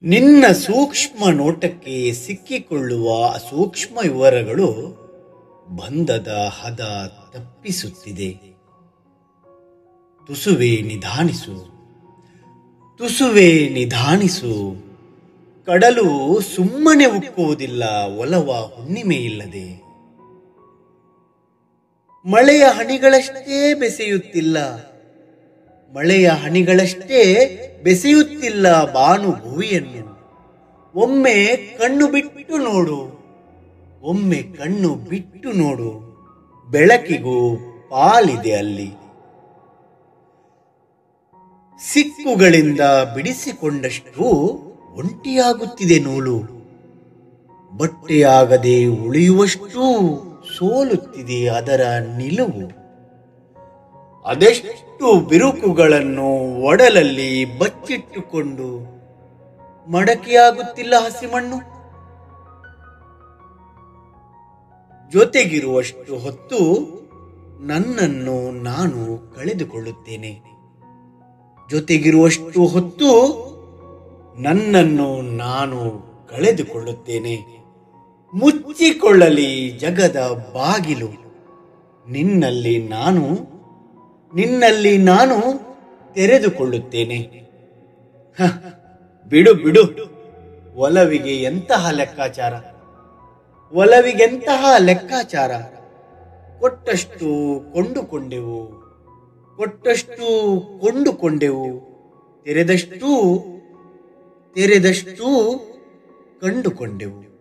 ನಿನ್ನ ಸೂಕ್ಷ್ಮ ನೋಟಕ್ಕೆ ಸಿಕ್ಕಿಕೊಳ್ಳುವ ಸೂಕ್ಷ್ಮ ವಿವರಗಳು ಬಂಧದ ಹದ ತಪ್ಪಿಸುತ್ತಿದೆ ತುಸುವೆ ನಿಧಾನಿಸು ತುಸುವೆ ನಿಧಾನಿಸು ಕಡಲು ಸುಮ್ಮನೆ ಉಕ್ಕುವುದಿಲ್ಲ ಒಲವ ಹುಣ್ಣಿಮೆ ಇಲ್ಲದೆ ಮಳೆಯ ಹನಿಗಳಷ್ಟೇ ಬೆಸೆಯುತ್ತಿಲ್ಲ ಮಳೆಯ ಹನಿಗಳಷ್ಟೇ ಬೆಸೆಯುತ್ತಿಲ್ಲ ಬಾನು ಭುವಿಯನ್ನು ಒಮ್ಮೆ ಕಣ್ಣು ಬಿಟ್ಟು ನೋಡು ಒಮ್ಮೆ ಕಣ್ಣು ಬಿಟ್ಟು ನೋಡು ಬೆಳಕಿಗೂ ಪಾಲಿದೆ ಅಲ್ಲಿ ಸಿಕ್ಕುಗಳಿಂದ ಬಿಡಿಸಿಕೊಂಡಷ್ಟು ಒಂಟಿಯಾಗುತ್ತಿದೆ ನೂಲು ಬಟ್ಟೆಯಾಗದೆ ಉಳಿಯುವಷ್ಟು ಸೋಲುತ್ತಿದೆ ಅದರ ನಿಲುವು ಅದೆಷ್ಟು ಬಿರುಕುಗಳನ್ನು ಒಡಲಲ್ಲಿ ಬಚ್ಚಿಟ್ಟುಕೊಂಡು ಮಡಕೆಯಾಗುತ್ತಿಲ್ಲ ಹಸಿಮಣ್ಣು ಜೊತೆಗಿರುವಷ್ಟು ಹೊತ್ತು ನನ್ನನ್ನು ನಾನು ಕಳೆದುಕೊಳ್ಳುತ್ತೇನೆ ಜೊತೆಗಿರುವಷ್ಟು ಹೊತ್ತು ನನ್ನನ್ನು ನಾನು ಕಳೆದುಕೊಳ್ಳುತ್ತೇನೆ ಮುಚ್ಚಿಕೊಳ್ಳಲಿ ಜಗದ ಬಾಗಿಲು ನಿನ್ನಲ್ಲಿ ನಾನು ನಿನ್ನಲ್ಲಿ ನಾನು ತೆರೆದುಕೊಳ್ಳುತ್ತೇನೆ ಹ, ಬಿಡು ಬಿಡು ಒಲವಿಗೆ ಎಂತಹ ಲೆಕ್ಕಾಚಾರ ಒಲವಿಗೆಂತಹ ಲೆಕ್ಕಾಚಾರ ಕೊಟ್ಟಷ್ಟು ಕೊಂಡುಕೊಂಡೆವು ಕೊಟ್ಟಷ್ಟು ಕೊಂಡುಕೊಂಡೆವು ತೆರೆದಷ್ಟು ತೆರೆದಷ್ಟು ಕಂಡುಕೊಂಡೆವು